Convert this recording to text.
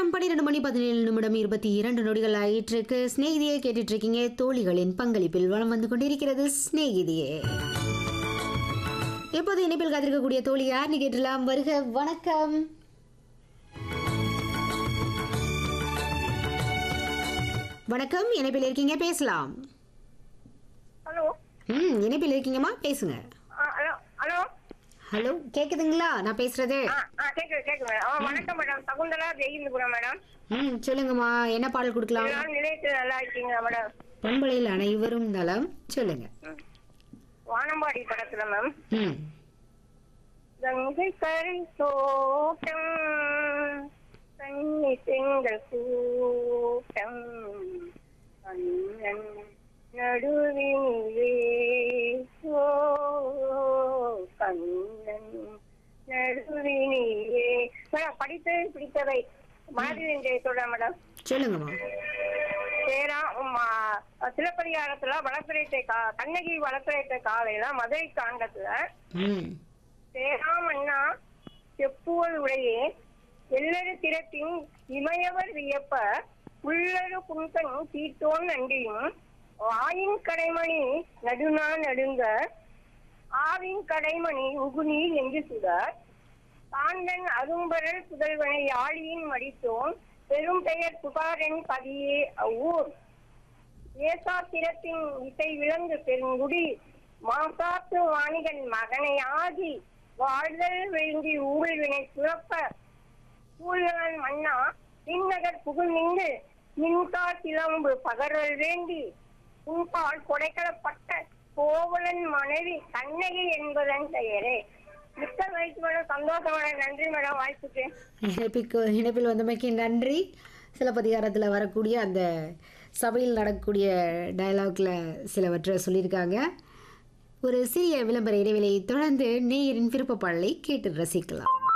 நேரம் பன்னிரெண்டு மணி பதினேழு நிமிடம் இருபத்தி இரண்டு நொடிகள் ஆயிட்டிருக்கு ஸ்நேகிதியை கேட்டுட்டு இருக்கீங்க தோழிகளின் பங்களிப்பில் வளம் வந்து கொண்டிருக்கிறது ஸ்நேகிதியே எப்போது இணைப்பில் காத்திருக்கக்கூடிய தோழி யாருன்னு கேட்டலாம் வருக வணக்கம் வணக்கம் இணைப்பில் இருக்கீங்க பேசலாம் ஹலோ ம் இணைப்பில் இருக்கீங்கம்மா பேசுங்க ஆ, ஹலோ ஹலோ ஹலோ கேக்குதுங்களா நான் பேசுறது ஆ ஆ கேட்குது கேட்குது மேடம் ஆ வணக்கம் மேடம் சகுந்தலா ஜெயிலுக்குறோம் மேடம் ம் சொல்லுங்கம்மா என்ன பாடல் கொடுக்கலாம் எல்லாரும் நிலையத்தில் நல்லா இருக்கீங்களா மேடம் பண்பலையில் அனைவரும் நலம் சொல்லுங்க ம். வானம்பாடி படத்துல மேம் ம் கங்கை கரை தோட்டம் கண்ணி செங்கல் கூட்டம் கண்ணன் நடுவினிலே ஓ கண்ணன் நடுவினிலே மேடம் படித்தது பிடித்தவை மாதிரி சொல்ற மேடம் சொல்லுங்கம்மா சேரா உம், ஆ, சிலப்பதிகாரத்துல வளர்ப்பிரைத்த கா கண்ணகி வளர்ப்பிரைத்த காலையில மதுரை காண்டத்துல ம் சேராமண்ணா செப்புவல் உடையே எல்லரு திறத்தின் இமையவர் வியப்ப உள்ளரு புன்கண் தீட்டோன் நன்றியும் ஆயின் கடைமணி நடுநா நடுங்க ஆவின் கடைமணி உகுநீர் என்று சுடர் தாண்டன் அரும்பரல் புதல்வனை யாழியின் மடித்தோன் பெரும் பெயர் புகாரன் பதியே அவ்வூர் ஏசாத்திரத்தின் இசை விளங்கு பெருங்குடி மாசாத்து வாணிகன் மகனை ஆகி வாழ்தல் வேண்டி ஊழ் வினை சுரப்ப சூழலன் மன்னா பின்னகர் புகழ் நின்று மின்கா சிலம்பு பகரல் வேண்டி உன்பால் கொடைக்கலப்பட்ட கோவலன் மனைவி கண்ணகி என்பதன் பெயரே மிக்க மகிழ்ச்சி மேடம் சந்தோஷம் மேடம் நன்றி மேடம் வாய்ப்புக்கு இணைப்பிக்கு இணைப்பில் வந்தமைக்கு நன்றி சிலப்பதிகாரத்தில் வரக்கூடிய அந்த சபையில் நடக்கக்கூடிய டயலாக்ல சிலவற்றை சொல்லியிருக்காங்க ஒரு சிறிய விளம்பர இடைவெளியை தொடர்ந்து நேயரின் விருப்ப பாடலை கேட்டு ரசிக்கலாம்